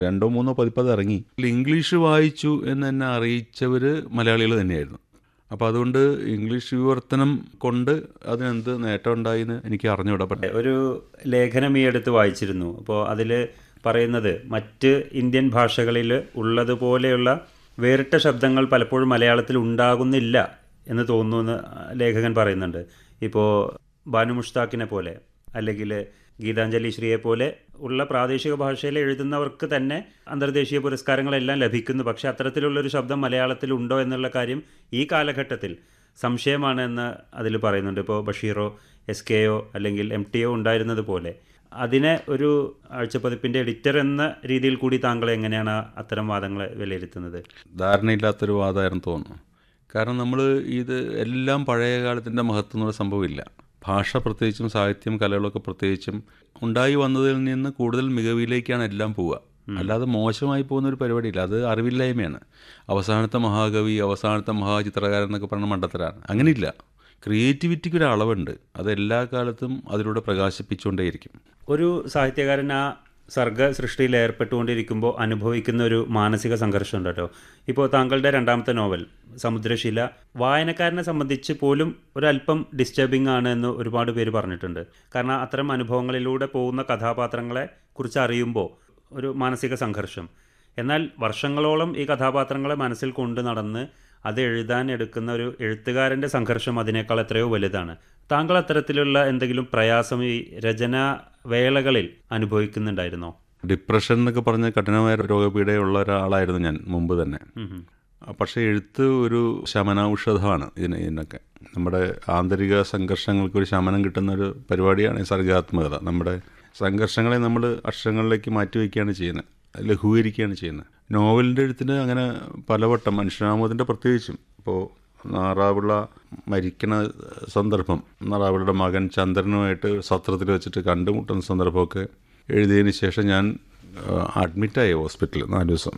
രണ്ടോ മൂന്നോ പതിപ്പത് ഇറങ്ങി ഇംഗ്ലീഷ് വായിച്ചു എന്ന് എന്നെ അറിയിച്ചവർ മലയാളികൾ തന്നെയായിരുന്നു അപ്പോൾ അതുകൊണ്ട് ഇംഗ്ലീഷ് വിവർത്തനം കൊണ്ട് അതിനെന്ത് നേട്ടം ഉണ്ടായിന്ന് എനിക്ക് അറിഞ്ഞുകൂടാ പക്ഷേ ഒരു ലേഖനം ഈ അടുത്ത് വായിച്ചിരുന്നു അപ്പോൾ അതിൽ പറയുന്നത് മറ്റ് ഇന്ത്യൻ ഭാഷകളിൽ ഉള്ളതുപോലെയുള്ള വേറിട്ട ശബ്ദങ്ങൾ പലപ്പോഴും മലയാളത്തിൽ ഉണ്ടാകുന്നില്ല എന്ന് തോന്നുന്നു ലേഖകൻ പറയുന്നുണ്ട് ഇപ്പോൾ ബാനു മുഷ്താഖിനെ പോലെ അല്ലെങ്കിൽ ഗീതാഞ്ജലി ശ്രീയെ പോലെ ഉള്ള പ്രാദേശിക ഭാഷയിൽ എഴുതുന്നവർക്ക് തന്നെ അന്തർദേശീയ പുരസ്കാരങ്ങളെല്ലാം ലഭിക്കുന്നു പക്ഷേ അത്തരത്തിലുള്ളൊരു ശബ്ദം മലയാളത്തിൽ ഉണ്ടോ എന്നുള്ള കാര്യം ഈ കാലഘട്ടത്തിൽ സംശയമാണ് എന്ന് അതിൽ പറയുന്നുണ്ട് ഇപ്പോൾ ബഷീറോ എസ് കെയോ അല്ലെങ്കിൽ എം ടി ഒ ഉണ്ടായിരുന്നത് പോലെ അതിനെ ഒരു ആഴ്ചപ്പതിപ്പിൻ്റെ എഡിറ്റർ എന്ന രീതിയിൽ കൂടി താങ്കൾ എങ്ങനെയാണ് അത്തരം വാദങ്ങളെ വിലയിരുത്തുന്നത് ധാരണയില്ലാത്തൊരു വാദമായിരുന്നു തോന്നുന്നു കാരണം നമ്മൾ ഇത് എല്ലാം പഴയ കാലത്തിൻ്റെ മഹത്വം എന്നുള്ള സംഭവമില്ല ഭാഷ പ്രത്യേകിച്ചും സാഹിത്യം കലകളൊക്കെ പ്രത്യേകിച്ചും ഉണ്ടായി വന്നതിൽ നിന്ന് കൂടുതൽ മികവിലേക്കാണ് എല്ലാം പോവുക അല്ലാതെ മോശമായി പോകുന്ന ഒരു പരിപാടിയില്ല അത് അറിവില്ലായ്മയാണ് അവസാനത്തെ മഹാകവി അവസാനത്തെ മഹാചിത്രകാരൻ എന്നൊക്കെ പറഞ്ഞ മണ്ടത്തരാണ് അങ്ങനെയില്ല ക്രിയേറ്റിവിറ്റിക്ക് ഒരു അളവുണ്ട് അത് എല്ലാ കാലത്തും അതിലൂടെ പ്രകാശിപ്പിച്ചുകൊണ്ടേയിരിക്കും ഒരു സാഹിത്യകാരൻ ആ സർഗ സൃഷ്ടിയിൽ ഏർപ്പെട്ടുകൊണ്ടിരിക്കുമ്പോൾ അനുഭവിക്കുന്ന ഒരു മാനസിക സംഘർഷം ഉണ്ട് കേട്ടോ ഇപ്പോൾ താങ്കളുടെ രണ്ടാമത്തെ നോവൽ സമുദ്രശില വായനക്കാരനെ സംബന്ധിച്ച് പോലും ഒരല്പം ഡിസ്റ്റർബിംഗ് ആണ് എന്ന് ഒരുപാട് പേര് പറഞ്ഞിട്ടുണ്ട് കാരണം അത്തരം അനുഭവങ്ങളിലൂടെ പോകുന്ന കഥാപാത്രങ്ങളെ കുറിച്ച് അറിയുമ്പോൾ ഒരു മാനസിക സംഘർഷം എന്നാൽ വർഷങ്ങളോളം ഈ കഥാപാത്രങ്ങളെ മനസ്സിൽ കൊണ്ട് നടന്ന് അത് എഴുതാൻ എടുക്കുന്ന ഒരു എഴുത്തുകാരൻ്റെ സംഘർഷം അതിനേക്കാൾ എത്രയോ വലുതാണ് താങ്കൾ അത്തരത്തിലുള്ള എന്തെങ്കിലും പ്രയാസം ഈ രചനാ വേളകളിൽ അനുഭവിക്കുന്നുണ്ടായിരുന്നോ ഡിപ്രഷൻ എന്നൊക്കെ പറഞ്ഞ കഠിനമായ രോഗപീഠയുള്ള ഒരാളായിരുന്നു ഞാൻ മുമ്പ് തന്നെ പക്ഷേ എഴുത്ത് ഒരു ശമനൌഷധമാണ് ഇതിന് ഇതിനൊക്കെ നമ്മുടെ ആന്തരിക സംഘർഷങ്ങൾക്ക് ഒരു ശമനം കിട്ടുന്ന ഒരു പരിപാടിയാണ് ഈ സർഗാത്മകത നമ്മുടെ സംഘർഷങ്ങളെ നമ്മൾ അക്ഷരങ്ങളിലേക്ക് മാറ്റിവെക്കുകയാണ് ചെയ്യുന്നത് ലഘൂകരിക്കുകയാണ് ചെയ്യുന്നത് നോവലിൻ്റെ എഴുത്തിന് അങ്ങനെ പലവട്ടം മനുഷ്യനാമതിൻ്റെ പ്രത്യേകിച്ചും ഇപ്പോൾ നാറാവിള മരിക്കണ സന്ദർഭം നാറാവിളുടെ മകൻ ചന്ദ്രനുമായിട്ട് സത്രത്തിൽ വെച്ചിട്ട് കണ്ടുമുട്ടുന്ന സന്ദർഭമൊക്കെ എഴുതിയതിന് ശേഷം ഞാൻ അഡ്മിറ്റായി ഹോസ്പിറ്റലിൽ നാല് ദിവസം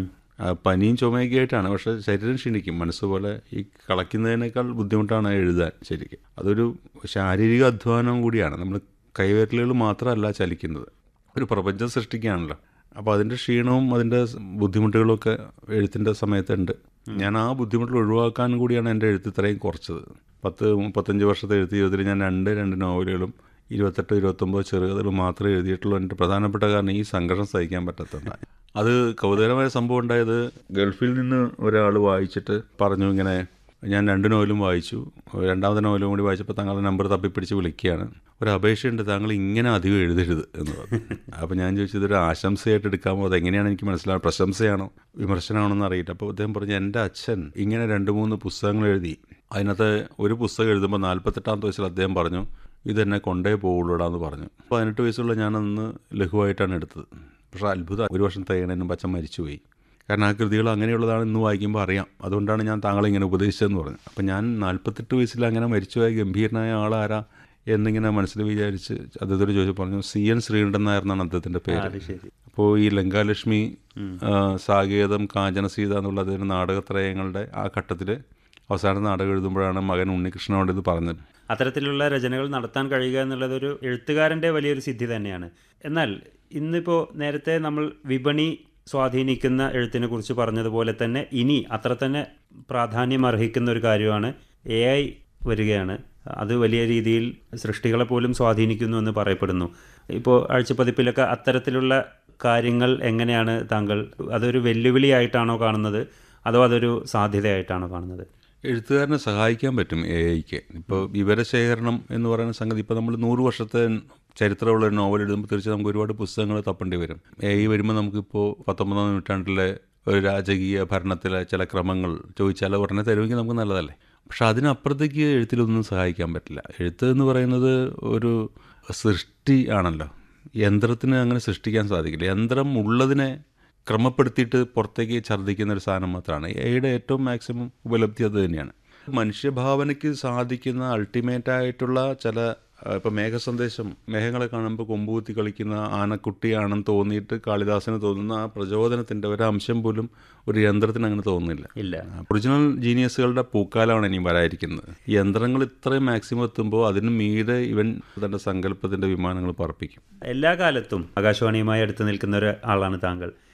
ആ, പനിയും ചുമയൊക്കെ ആയിട്ടാണ് പക്ഷേ ശരീരം ക്ഷീണിക്കും മനസ്സ് പോലെ ഈ കളയ്ക്കുന്നതിനേക്കാൾ ബുദ്ധിമുട്ടാണ് എഴുതാൻ ശരിക്കും അതൊരു ശാരീരിക അധ്വാനം കൂടിയാണ് നമ്മൾ കൈവിരലുകൾ മാത്രമല്ല ചലിക്കുന്നത് ഒരു പ്രപഞ്ചം സൃഷ്ടിക്കുകയാണല്ലോ അപ്പോൾ അതിൻ്റെ ക്ഷീണവും അതിൻ്റെ ബുദ്ധിമുട്ടുകളും ഒക്കെ എഴുത്തിൻ്റെ സമയത്തുണ്ട് ഞാൻ ആ ബുദ്ധിമുട്ടുകൾ ഒഴിവാക്കാൻ കൂടിയാണ് എൻ്റെ എഴുത്ത് ഇത്രയും കുറച്ചത് പത്ത് മുപ്പത്തഞ്ച് വർഷത്തെ എഴുത്ത് ജീവിതത്തിൽ ഞാൻ രണ്ട് രണ്ട് നോവലുകളും ഇരുപത്തെട്ട് ഇരുപത്തൊമ്പത് ചെറുകഥകൾ മാത്രമേ എഴുതിയിട്ടുള്ളൂ എൻ്റെ പ്രധാനപ്പെട്ട കാരണം ഈ സംഘർഷം സഹിക്കാൻ പറ്റാത്തതുണ്ടായി അത് കൗതുകരമായ സംഭവം ഉണ്ടായത് ഗൾഫിൽ നിന്ന് ഒരാൾ വായിച്ചിട്ട് പറഞ്ഞു ഇങ്ങനെ ഞാൻ രണ്ട് നോവലും വായിച്ചു രണ്ടാമത്തെ നോവലും കൂടി വായിച്ചപ്പോൾ താങ്കളുടെ നമ്പർ തപ്പിപ്പിടിച്ച് വിളിക്കുകയാണ് ഒരു അപേക്ഷയുണ്ട് താങ്കൾ ഇങ്ങനെ അധികം എഴുതരുത് എന്ന് പറഞ്ഞു അപ്പോൾ ഞാൻ ചോദിച്ചത് ഒരു ആശംസയായിട്ട് എടുക്കാമോ അതെങ്ങനെയാണ് എനിക്ക് മനസ്സിലാവുക പ്രശംസയാണോ വിമർശനമാണോ എന്ന് അറിയില്ല അപ്പോൾ അദ്ദേഹം പറഞ്ഞു എൻ്റെ അച്ഛൻ ഇങ്ങനെ രണ്ട് മൂന്ന് പുസ്തകങ്ങൾ എഴുതി അതിനകത്ത് ഒരു പുസ്തകം എഴുതുമ്പോൾ നാൽപ്പത്തെട്ടാമത്തെ വയസ്സിൽ അദ്ദേഹം പറഞ്ഞു ഇതെന്നെ കൊണ്ടേ പോവുള്ളൂടാന്ന് പറഞ്ഞു പതിനെട്ട് വയസ്സുള്ള ഞാനന്ന് ലഘുവായിട്ടാണ് എടുത്തത് പക്ഷേ അത്ഭുതം ഒരു വർഷം തേങ്ങണേനും പച്ച മരിച്ചുപോയി കാരണം ആ കൃതികൾ അങ്ങനെയുള്ളതാണ് ഇന്ന് വായിക്കുമ്പോൾ അറിയാം അതുകൊണ്ടാണ് ഞാൻ താങ്കളെ ഇങ്ങനെ ഉപദേശിച്ചതെന്ന് പറഞ്ഞു അപ്പം ഞാൻ നാൽപ്പത്തെട്ട് വയസ്സിൽ അങ്ങനെ മരിച്ചുപോയ ഗംഭീരനായ ആളാരാ എന്നിങ്ങനെ മനസ്സിൽ വിചാരിച്ച് അദ്ദേഹത്തോട് ചോദിച്ചു പറഞ്ഞു സി എൻ ശ്രീകണ്ഠൻ നായർ എന്നാണ് അദ്ദേഹത്തിൻ്റെ പേര് ശരി അപ്പോൾ ഈ ലങ്കാലക്ഷ്മി ആ, സാകേതം കാഞ്ചനസീത എന്നുള്ള അദ്ദേഹത്തിൻ്റെ നാടകത്രയങ്ങളുടെ ആ ഘട്ടത്തിൽ അവസാന നാടകം എഴുതുമ്പോഴാണ് മകൻ ഉണ്ണികൃഷ്ണനോട് ഇത് പറഞ്ഞത് അത്തരത്തിലുള്ള രചനകൾ നടത്താൻ കഴിയുക എന്നുള്ളത് ഒരു എഴുത്തുകാരൻ്റെ വലിയൊരു സിദ്ധി തന്നെയാണ് എന്നാൽ ഇന്നിപ്പോൾ നേരത്തെ നമ്മൾ വിപണി സ്വാധീനിക്കുന്ന എഴുത്തിനെ കുറിച്ച് പറഞ്ഞതുപോലെ തന്നെ ഇനി അത്ര തന്നെ പ്രാധാന്യം അർഹിക്കുന്ന ഒരു കാര്യമാണ് എ ഐ വരികയാണ് അത് വലിയ രീതിയിൽ സൃഷ്ടികളെ പോലും സ്വാധീനിക്കുന്നു എന്ന് പറയപ്പെടുന്നു ഇപ്പോൾ ആഴ്ചപ്പതിപ്പിലൊക്കെ അത്തരത്തിലുള്ള കാര്യങ്ങൾ എങ്ങനെയാണ് താങ്കൾ അതൊരു വെല്ലുവിളിയായിട്ടാണോ കാണുന്നത് അതോ അതൊരു സാധ്യതയായിട്ടാണോ കാണുന്നത് എഴുത്തുകാരനെ സഹായിക്കാൻ പറ്റും എ ഐക്ക് ഇപ്പോൾ വിവരശേഖരണം എന്ന് പറയുന്ന സംഗതി ഇപ്പോൾ നമ്മൾ നൂറ് വർഷത്തെ ചരിത്രമുള്ള ഒരു നോവൽ എഴുതുമ്പോൾ തീർച്ചയായും നമുക്ക് ഒരുപാട് പുസ്തകങ്ങൾ തപ്പേണ്ടി വരും എ ഐ വരുമ്പോൾ നമുക്കിപ്പോൾ പത്തൊമ്പതാം നൂറ്റാണ്ടിലെ ഒരു രാജകീയ ഭരണത്തിലെ ചില ക്രമങ്ങൾ ചോദിച്ചാൽ ഉടനെ തരുമെങ്കിൽ നമുക്ക് നല്ലതല്ലേ പക്ഷെ അതിനപ്പുറത്തേക്ക് എഴുത്തിലൊന്നും സഹായിക്കാൻ പറ്റില്ല എഴുത്ത് എന്ന് പറയുന്നത് ഒരു സൃഷ്ടി ആണല്ലോ യന്ത്രത്തിന് അങ്ങനെ സൃഷ്ടിക്കാൻ സാധിക്കില്ല യന്ത്രം ഉള്ളതിനെ ക്രമപ്പെടുത്തിയിട്ട് പുറത്തേക്ക് ഛർദ്ദിക്കുന്ന ഒരു സാധനം മാത്രമാണ് എയുടെ ഏറ്റവും മാക്സിമം ഉപലബ്ധി അത് തന്നെയാണ് മനുഷ്യഭാവനയ്ക്ക് സാധിക്കുന്ന അൾട്ടിമേറ്റ് ആയിട്ടുള്ള ചില ഇപ്പം മേഘസന്ദേശം മേഘങ്ങളെ കാണുമ്പോൾ കൊമ്പുകുത്തി കളിക്കുന്ന ആനക്കുട്ടിയാണെന്ന് തോന്നിയിട്ട് കാളിദാസന് തോന്നുന്ന ആ പ്രചോദനത്തിൻ്റെ ഒരംശം പോലും ഒരു യന്ത്രത്തിന് അങ്ങനെ തോന്നുന്നില്ല ഇല്ല ഒറിജിനൽ ജീനിയസുകളുടെ പൂക്കാലമാണ് ഇനി വരായിരിക്കുന്നത് യന്ത്രങ്ങൾ ഇത്രയും മാക്സിമം എത്തുമ്പോൾ അതിന് മീതെ ഇവൻ തൻ്റെ സങ്കല്പത്തിൻ്റെ വിമാനങ്ങൾ പറപ്പിക്കും എല്ലാ കാലത്തും ആകാശവാണിയുമായി അടുത്ത് നിൽക്കുന്ന ഒരു ആളാണ് താങ്കൾ